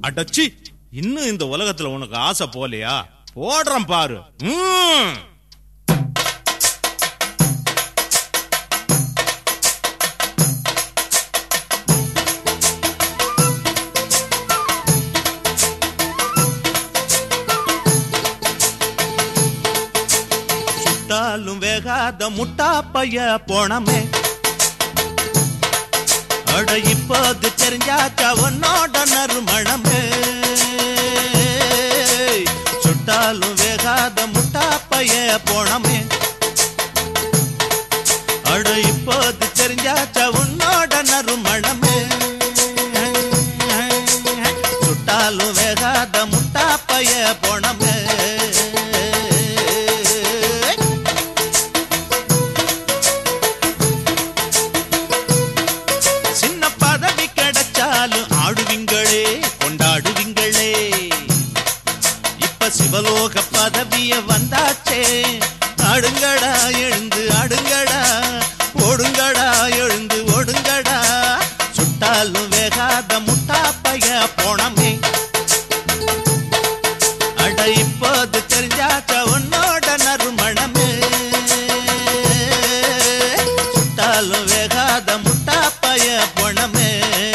அடச்சி இன்னும் இந்த உலகத்துல உனக்கு ஆசை போலையா போடுறேன் பாரு ம். சுட்டாலும் வேகாத முட்டா பைய போனமே அட இப்போது தெரிஞ்சாச்சா உன்னோட நறுமணமே சுட்டாலும் வேகாத முட்டா பைய போனமே அட இப்போது தெரிஞ்சாச்சா உன்னோட நறுமணமே சுட்டாலும் வேகாத முட்டா பைய போனமே சின்ன பதவி கிடைச்சாலும் ஆடுவீங்களே கொண்டாடுவீங்களே இப்ப சிவலோக பதவிய வந்தாச்சே ஆடுங்கடா எழுந்து ஆடுங்கடா ஓடுங்கடா எழுந்து ஓடுங்கடா சுட்டாலும் வேகாத முட்டா பைய போனமே அட இப்போது தெரிஞ்சாச்ச உன்னோட நறுமணமே சுட்டாலும் வேகாத முட்டா பைய போனமே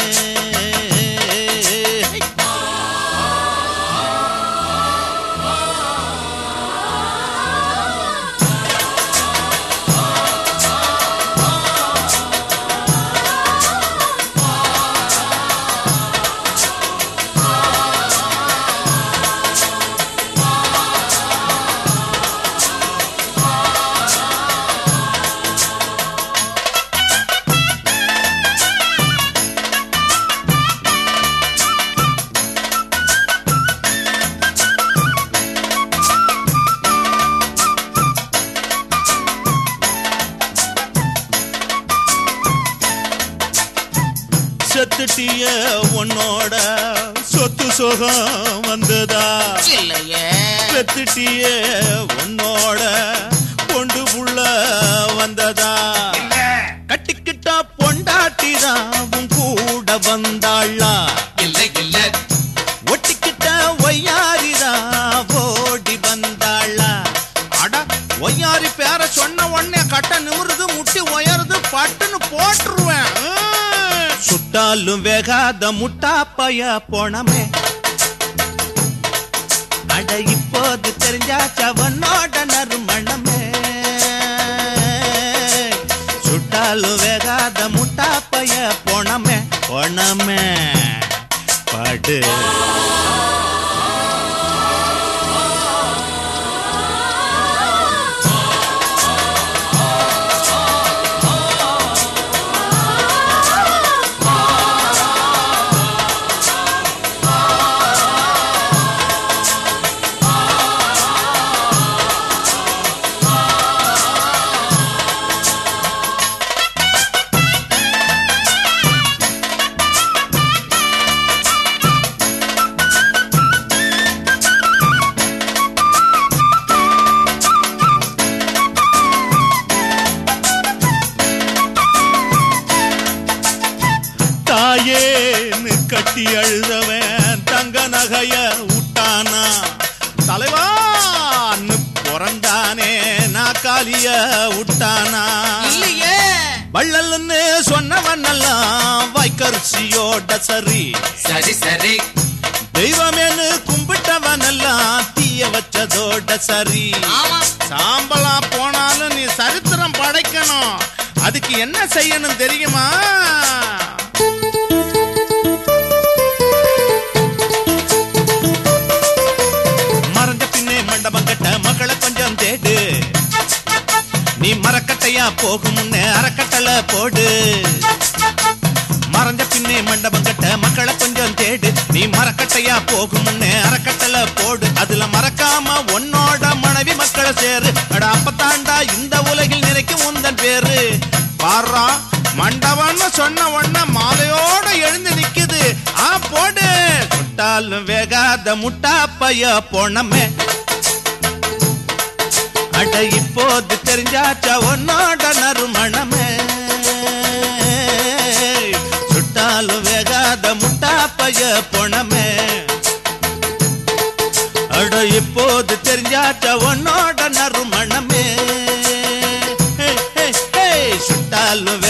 செத்துட்டிய உன்னோட சொத்து சுகம் வந்ததா இல்லையே பெத்துட்டிய உன்னோட கொண்டு புள்ள வந்ததா கட்டிக்கிட்டா பொண்டாட்டிதான் உன் கூட வந்தாளா இல்லை இல்ல ஒட்டிக்கிட்ட ஒய்யாரிதா ஓடி வந்தாளா அட ஒய்யாரி பேர சொன்ன உடனே கட்ட நிமிருது முட்டி உயருது பட்டுன்னு போட்டுருவேன் ம். சுட்டாலும் வேகாத முட்டா பைய போனமே அட இப்போது தெரிஞ்சாச்ச அவனோட நறுமணமே சுட்டாலும் வேகாத முட்டா பைய போனமே போனமே பாடு தாயேன்னு கட்டி அழுதவன் தங்க நகைய விட்டானா தலைவான்னு பிறந்தானே நாக்காலிய விட்டானா இல்லையே வள்ளல்னு சொன்னவனெல்லாம் வைக்கரிசியோட சரி சரி சரி தெய்வமேனு கும்பிட்டவனெல்லாம் தீய வச்சதோட சரி ஆமா சாம்பலா போனாலும் நீ சரித்திரம் படைக்கணும் அதுக்கு என்ன செய்யணும் தெரியுமா மறைஞ்ச பின்னே மண்டபம் கட்ட மக்களை கொஞ்சம் தேடு நீ மரக்கட்டையா போகும் முன்னே அறக்கட்டளை போடு மறைஞ்ச பின்னே மண்டபம் கட்ட மக்களை கொஞ்சம் தேடு நீ மரக்கட்டையா போகும் முன்னே அறக்கட்டளை போடு அதுல மறக்காம உன்னோட மனைவி மக்களை சேரு அட அப்பத்தாண்டா இந்த உலகில் நினைக்கும் உந்தன் பேரு பாரா மண்டபம்னு சொன்ன உடனே மாலையோட எழுந்து நிக்குது ஆ போடு சுட்டாலும் வேகாத முட்டா பைய போனமே அட இப்போது தெரிஞ்சாச்சா உன்னோட நறுமணமே சுட்டாலும் வேகாத முட்டா பைய போனமே அட இப்போது தெரிஞ்சாச்ச உன்னோட நறுமணமே ஹே, ஹே, ஹே, சுட்டாலும்